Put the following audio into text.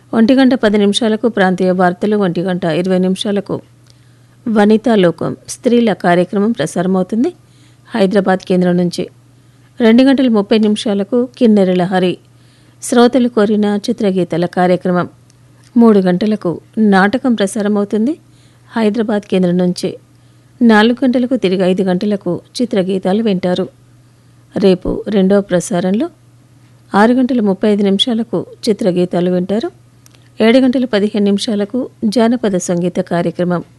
ఒంటి గంట పది నిమిషాలకు ప్రాంతీయ వార్తలు ఒంటి గంట ఇరవై నిమిషాలకు వనితా లోకం స్త్రీల కార్యక్రమం ప్రసారమవుతుంది హైదరాబాద్ కేంద్రం నుంచి రెండు గంటల ముప్పై నిమిషాలకు కిన్నెరల హరి శ్రోతలు కోరిన చిత్రగీతల కార్యక్రమం మూడు గంటలకు నాటకం ప్రసారమవుతుంది హైదరాబాద్ కేంద్రం నుంచి నాలుగు గంటలకు తిరిగి ఐదు గంటలకు చిత్రగీతాలు వింటారు రేపు రెండో ప్రసారంలో ఆరు గంటల ముప్పై ఐదు నిమిషాలకు చిత్రగీతాలు వింటారు ఏడు గంటల పదిహేను నిమిషాలకు జానపద సంగీత కార్యక్రమం